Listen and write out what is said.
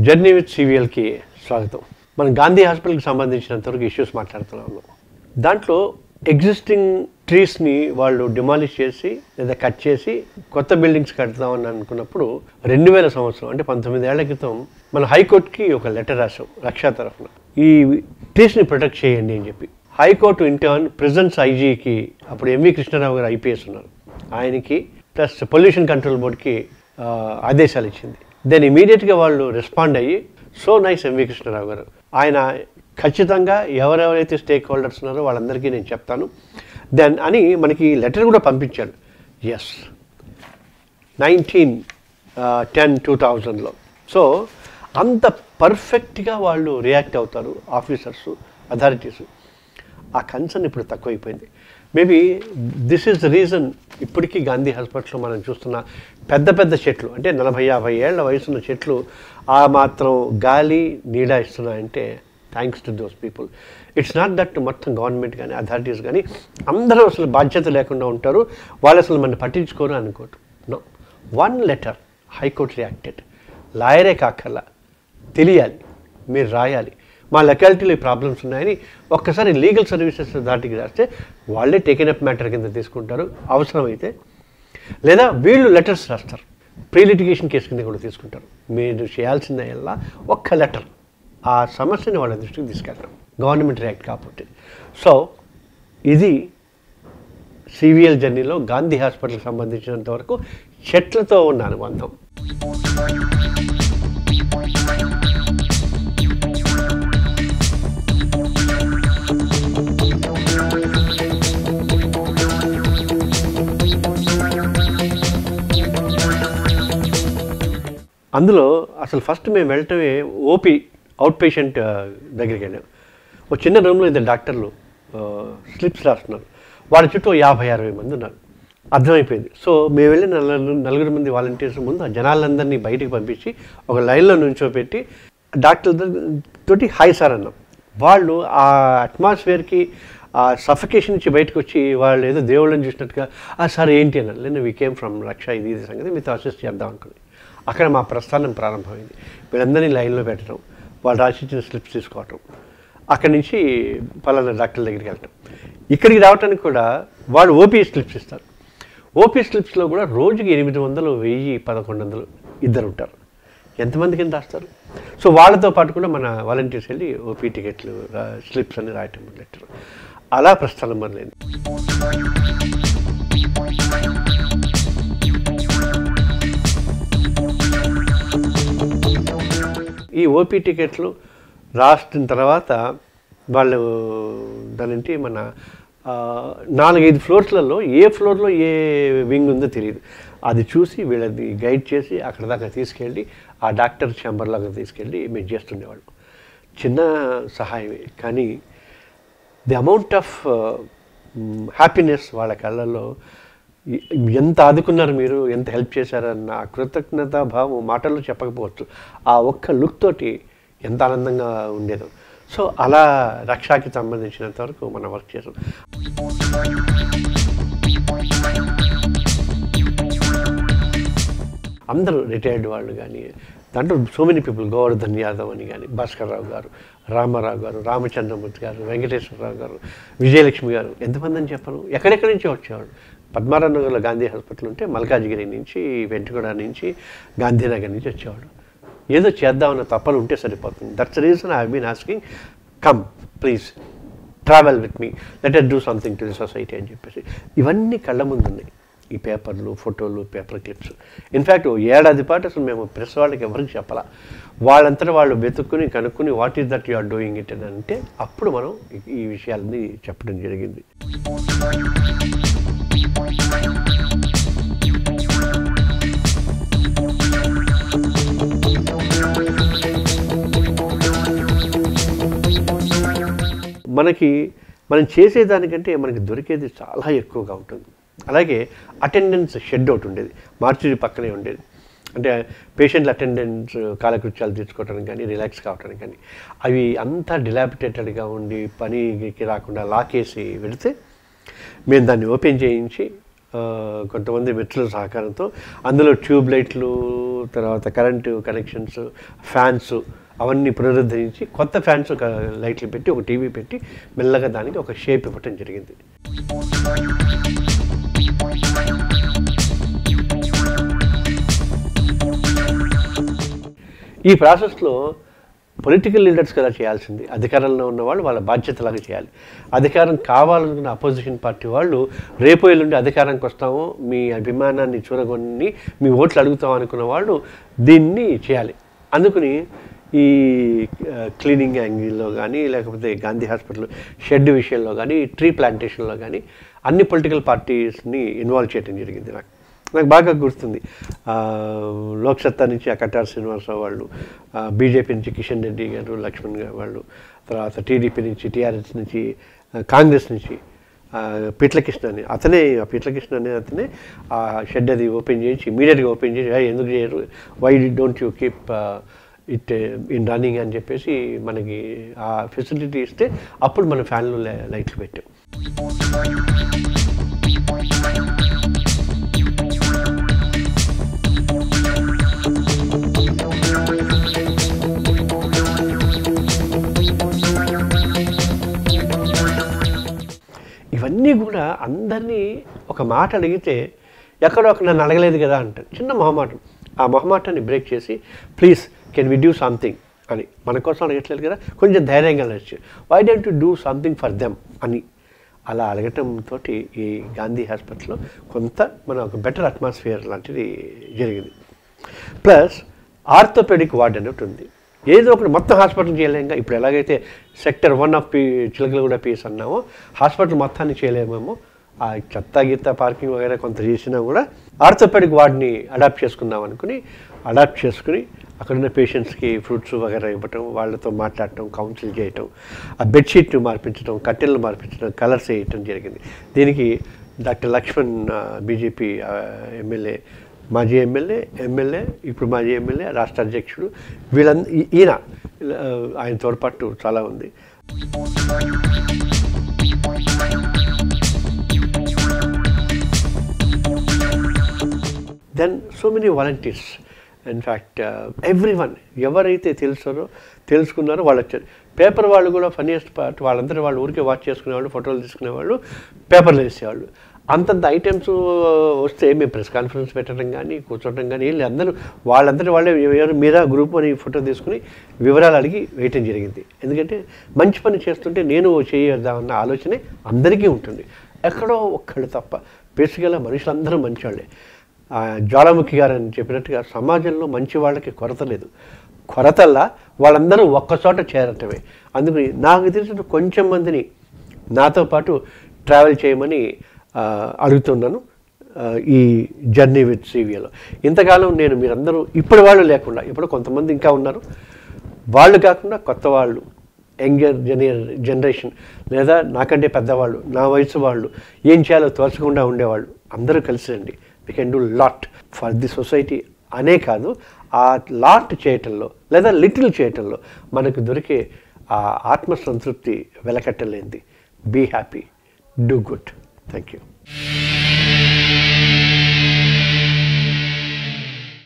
journey with సివిఎల్కి స్వాగతం మనం గాంధీ హాస్పిటల్కి సంబంధించినంతవరకు ఇష్యూస్ మాట్లాడుతున్నాము దాంట్లో ఎగ్జిస్టింగ్ ట్రీస్ని వాళ్ళు డిమాలిష్ చేసి లేదా కట్ చేసి కొత్త బిల్డింగ్స్ కడతామని అనుకున్నప్పుడు రెండు వేల సంవత్సరం అంటే పంతొమ్మిది ఏళ్ల క్రితం మన హైకోర్టుకి ఒక లెటర్ రాసాం రక్షా తరఫున ఈ ట్రీస్ని ప్రొటెక్ట్ చేయండి అని చెప్పి హైకోర్టు ఇంటర్న్ ప్రెజెంట్స్ ఐజీకి అప్పుడు ఎంవి కృష్ణారావు గారు ఐపీఎస్ ఉన్నారు ఆయనకి ప్లస్ పొల్యూషన్ కంట్రోల్ బోర్డ్కి ఆ, ఆదేశాలు ఇచ్చింది దెన్ ఇమీడియట్గా వాళ్ళు రెస్పాండ్ అయ్యి సో నైస్ ఎంవి కృష్ణారావు గారు ఆయన ఖచ్చితంగా ఎవరెవరైతే స్టేక్ హోల్డర్స్ ఉన్నారో వాళ్ళందరికీ నేను చెప్తాను దెన్ అని మనకి లెటర్ కూడా పంపించాడు ఎస్ నైన్టీన్ టెన్ టూ థౌజండ్లో సో అంత పర్ఫెక్ట్గా వాళ్ళు రియాక్ట్ అవుతారు ఆఫీసర్స్ అథారిటీస్ ఆ కన్సర్న్ ఇప్పుడు తక్కువైపోయింది maybe this is the reason ఇప్పటికీ గాంధీ హాస్పిటల్లో మనం చూస్తున్న పెద్ద పెద్ద చెట్లు అంటే నలభై యాభై ఏళ్ల వయసున్న చెట్లు ఆ మాత్రం గాలి నీడ ఇస్తున్నాయంటే thanks to those people it's not that మొత్తం గవర్నమెంట్ కానీ అథారిటీస్ కానీ అందరూ అసలు బాధ్యత లేకుండా ఉంటారు వాళ్ళు అసలు మన పట్టించుకోరు అనుకోరు no one letter high court reacted లాయరే కాకల్లా తెలియాలి మీరు రాయాలి మా లొకాలిటీలో ఈ ప్రాబ్లమ్స్ ఉన్నాయని ఒక్కసారి లీగల్ సర్వీసెస్ దాటికి రాస్తే వాళ్ళే టేకెన్ అప్ మ్యాటర్ కింద తీసుకుంటారు అవసరమైతే లేదా వీళ్ళు లెటర్స్ రాస్తారు ప్రీ లిటిగేషన్ కేసు కింద కూడా తీసుకుంటారు మీరు చేయాల్సిందల్లా ఒక్క లెటర్ ఆ సమస్యని వాళ్ళ దృష్టికి తీసుకెళ్ళడం గవర్నమెంట్ రియాక్ట్ కాకపోతే సో ఇది సివిఎల్ జర్నీలో గాంధీ హాస్పిటల్కి సంబంధించినంత వరకు చెట్లతో ఉన్న అనుబంధం అందులో అసలు ఫస్ట్ మేము వెళ్ళటమే ఓపీ అవుట్ పేషెంట్ దగ్గరికి వెళ్ళాం ఒక చిన్న రూమ్లో ఇద్దరు డాక్టర్లు స్లిప్స్ రాస్తున్నారు వాళ్ళ చుట్టూ యాభై అరవై మంది ఉన్నారు అర్థమైపోయింది సో మేము వెళ్ళి నలుగురు నలుగురు మంది వాలంటీర్స్ ముందు ఆ జనాలందరినీ బయటికి పంపించి ఒక లైన్లో నుంచోపెట్టి డాక్టర్ తోటి హాయ్ సార్ అన్నాం వాళ్ళు ఆ అట్మాస్ఫియర్కి ఆ సఫకేషన్ నుంచి బయటకు వచ్చి వాళ్ళు ఏదో దేవుళ్ళని చూసినట్టుగా ఆ సార్ ఏంటి అన్నారు లేదు వీ కేమ్ ఫ్రమ్ రక్ష ఇది ఇది సంగతి మీతో అసిస్ట్ చేద్దాం అనుకుని అక్కడ మా ప్రస్థానం ప్రారంభమైంది వీళ్ళందరినీ లైన్లో పెట్టడం వాళ్ళు రాసిచ్చిన స్లిప్స్ తీసుకోవటం అక్కడి నుంచి పలానా డాక్టర్ దగ్గరికి వెళ్ళటం ఇక్కడికి రావడానికి కూడా వాళ్ళు ఓపీ స్లిప్స్ ఇస్తారు ఓపీ స్లిప్స్లో కూడా రోజుకి ఎనిమిది వందలు వెయ్యి పదకొండు వందలు ఇద్దరు ఉంటారు ఎంతమంది కింద రాస్తారు సో వాళ్ళతో పాటు కూడా మన వాలంటీర్స్ వెళ్ళి ఓపీ టికెట్లు రా- స్లిప్స్ అని రాయటం మొదలెట్టారు అలా ప్రస్థానం మొదలైంది ఈ ఓపీ టికెట్లు రాసిన తర్వాత వాళ్ళు దానింటి మన ఆ, నాలుగైదు ఫ్లోర్స్లలో ఏ ఫ్లోర్లో ఏ వింగ్ ఉందో తెలియదు అది చూసి వీళ్ళని గైడ్ చేసి అక్కడ దాకా తీసుకెళ్ళి ఆ డాక్టర్ ఛాంబర్లాగా తీసుకెళ్ళి మేము చేస్తుండేవాళ్ళం చిన్న సహాయమే కానీ ది అమౌంట్ ఆఫ్ హ్యాపీనెస్ వాళ్ళ కళ్ళల్లో ఎ- ఎంత ఆదుకున్నారు మీరు ఎంత హెల్ప్ చేశారన్న ఆ కృతజ్ఞత భావం మాటల్లో చెప్పకపోవచ్చు ఆ ఒక్క లుక్ తోటి ఎంత ఆనందంగా ఉండేదో సో అలా రక్షాకి సంబంధించినంత వరకు మనం వర్క్ చేసాం అందరూ రిటైర్డ్ వాళ్ళు కానీ దాంట్లో so many people Govardhan Yadav అని కానీ భాస్కర్ రావు గారు రామారావు గారు రామచంద్రమూర్తి గారు వెంకటేశ్వరరావు గారు విజయలక్ష్మి గారు ఎంతమంది అని చెప్పను ఎక్కడెక్కడి నుంచి వచ్చేవాళ్ళు పద్మారావు నగర్లో గాంధీ హాస్పిటల్ ఉంటే మల్కాజ్గిరి నుంచి వెంటగూడ నుంచి గాంధీనగర్ నుంచి వచ్చేవాడు ఏదో చేద్దామన్న తప్పలు ఉంటే సరిపోతుంది that's reason I been asking come please travel with me let us do something to the society అని చెప్పేసి ఇవన్నీ కళ్ళ ముందు ఉన్నాయి ఈ పేపర్లు ఫోటోలు పేపర్ క్లిప్స్ ఇన్ఫ్యాక్ట్ ఏడాది పాటు అసలు మేము ప్రెస్ వాళ్ళకి ఎవరికి చెప్పాలా వాళ్ళంతటా వాళ్ళు వెతుక్కుని కనుక్కుని what is that you are doing it అని అంటే అప్పుడు మనం ఈ- ఈ విషయాలని చెప్పడం జరిగింది మనకి మనం చేసేదానికంటే మనకి దొరికేది చాలా ఎక్కువగా ఉంటుంది అలాగే అటెండెన్స్ షెడ్ ఒకటి ఉండేది మార్చురీ పక్కనే ఉండేది అంటే పేషెంట్ల అటెండెన్స్ కాలకృత్యాలు తీర్చుకోవడానికి కానీ రిలాక్స్ కావడానికి కానీ అవి అంతా డిలాబిటేటెడ్గా ఉండి పనికి రాకుండా లాకేసి పెడితే మేము దాన్ని ఓపెన్ చేయించి ఆ, కొంతమంది మిత్రుల సహకారంతో అందులో ట్యూబ్ లైట్లు తర్వాత కరెంటు కనెక్షన్స్ ఫ్యాన్స్ అవన్నీ పునరుద్ధరించి కొత్త ఫ్యాన్స్ ఒక లైట్లు పెట్టి ఒక టీవీ పెట్టి మెల్లగా దానికి ఒక షేప్ ఇవ్వటం జరిగింది ఈ ప్రాసెస్లో పొలిటికల్ లీడర్స్ కదా చేయాల్సింది అధికారంలో ఉన్న వాళ్ళు వాళ్ళ బాధ్యతలాగా చేయాలి అధికారం కావాలనుకున్న అపోజిషన్ పార్టీ వాళ్ళు రేపు ఎల్లుండి అధికారానికి వస్తాము మీ అభిమానాన్ని చూరగొని మీ ఓట్లు అడుగుతాం అనుకున్న వాళ్ళు దీన్ని చేయాలి అందుకని ఈ క్లీనింగ్ యాంగిల్లో కానీ లేకపోతే గాంధీ హాస్పిటల్ షెడ్ విషయంలో కానీ ట్రీ ప్లాంటేషన్లో కానీ అన్ని పొలిటికల్ పార్టీస్ని ఇన్వాల్వ్ చేయడం జరిగింది నాకు నాకు బాగా గుర్తుంది ఆ, లోక్సత్తా నుంచి ఆ కట్టార్ శ్రీనివాసరావు వాళ్ళు ఆ, బీజేపీ నుంచి కిషన్ రెడ్డి గారు లక్ష్మణ్ గారు వాళ్ళు తర్వాత టీడీపీ నుంచి టీఆర్ఎస్ నుంచి ఆ, కాంగ్రెస్ నుంచి ఆ, పీట్లకృష్ణ అని అతనే ఆ పీట్లకృష్ణ అనే అతనే ఆ షెడ్ అది ఓపెన్ చేసి ఇమీడియట్గా ఓపెన్ చేసి "ఏయ్, ఎందుకు చేయరు why don't you keep it in running అని చెప్పేసి మనకి ఆ ఫెసిలిటీ ఇస్తే అప్పుడు మన ఫ్యాన్లు లైట్లు పెట్టాం ఇవన్నీ కూడా అందరినీ ఒక మాట అడిగితే ఎక్కడో ఒక నన్ను అడగలేదు కదా అంటారు చిన్న మొహమాటం ఆ మొహమాటాన్ని బ్రేక్ చేసి please can we do something అని మన కోసం అడగట్లేదు కదా కొంచెం ధైర్యంగా అడగచ్చు why don't to do something for them అని అలా అడగటంతో ఈ గాంధీ హాస్పిటల్లో కొంత మన ఒక బెటర్ అట్మాస్ఫియర్ లాంటిది జరిగింది ప్లస్ ఆర్థోపెడిక్ వార్డ్ అని ఒకటి ఉంది ఏదో ఒకటి మొత్తం హాస్పిటల్ చేయలేంగా ఇప్పుడు ఎలాగైతే sector one of P Chilkalguda పీస్ అన్నామో హాస్పిటల్ మొత్తాన్ని చేయలేమేమో ఆ చెత్త గీత పార్కింగ్ వగైరా కొంత చేసినా కూడా ఆర్థోపెడిక్ వార్డ్ని అడాప్ట్ చేసుకుందాం అనుకుని అడాప్ట్ చేసుకుని అక్కడున్న పేషెంట్స్కి ఫ్రూట్స్ వగైరా ఇవ్వటం వాళ్ళతో మాట్లాడటం కౌన్సిల్ చేయటం ఆ బెడ్షీట్ను మార్పించడం కట్టెలను మార్పించడం కలర్స్ వేయటం జరిగింది దీనికి డాక్టర్ లక్ష్మణ్ బీజేపీ ఎమ్మెల్యే మాజీ ఎమ్మెల్యే ఎమ్మెల్యే ఇప్పుడు మాజీ ఎమ్మెల్యే రాష్ట్ర అధ్యక్షుడు వీళ్ళంద ఈ- ఈయన ఆ, ఆయన తోడ్పాటు చాలా ఉంది then so many volunteers in fact every one ఎవరైతే తెలుసారో తెలుసుకున్నారో వాళ్ళు వచ్చారు పేపర్ వాళ్ళు కూడా ఫన్నీయెస్ట్ పార్ట్ వాళ్ళందరూ వాళ్ళు ఊరికే వాచ్ చేసుకునేవాళ్ళు ఫోటోలు తీసుకునేవాళ్ళు పేపర్లు వేసేవాళ్ళు అంతంత ఐటమ్స్ వస్తే మేము ప్రెస్ కాన్ఫరెన్స్ పెట్టడం కానీ కూర్చోవడం కానీ వీళ్ళు అందరూ వాళ్ళందరూ వాళ్ళే ఎవరు మీరా గ్రూప్ అని ఫోటో తీసుకుని వివరాలు అడిగి వేయటం జరిగింది ఎందుకంటే మంచి పని చేస్తుంటే నేను చేయొద్దామన్న ఆలోచనే అందరికీ ఉంటుంది ఎక్కడో ఒక్కళ్ళు తప్ప బేసికల్గా మనుషులందరూ మంచివాళ్ళే ఆ, జ్వాలాముఖి గారు అని చెప్పినట్టుగా సమాజంలో మంచి వాళ్ళకి కొరత లేదు కొరతల్లా వాళ్ళందరూ ఒక్కచోట చేరటమే అందుకని నాకు తెలిసిన కొంచెం మందిని నాతో పాటు ట్రావెల్ చేయమని ఆ, అడుగుతున్నాను ఆ, ఈ జర్నీ విత్ సివిఏలో ఇంతకాలం నేను మీరందరూ ఇప్పటి వాళ్ళు లేకుండా ఇప్పుడు కొంతమంది ఇంకా ఉన్నారు వాళ్ళు కాకుండా కొత్త వాళ్ళు యంగర్ జనర్ జనరేషన్ లేదా నాకంటే పెద్దవాళ్ళు నా వయసు వాళ్ళు ఏం చేయాలో తోచకుండా ఉండేవాళ్ళు అందరూ కలిసి రండి we can do lot for the society అనే కాదు ఆ లాట్ చేయటంలో లేదా లిటిల్ చేయటంలో మనకు దొరికే ఆ ఆత్మ సంతృప్తి వెలకట్టలేంది be happy do good thank you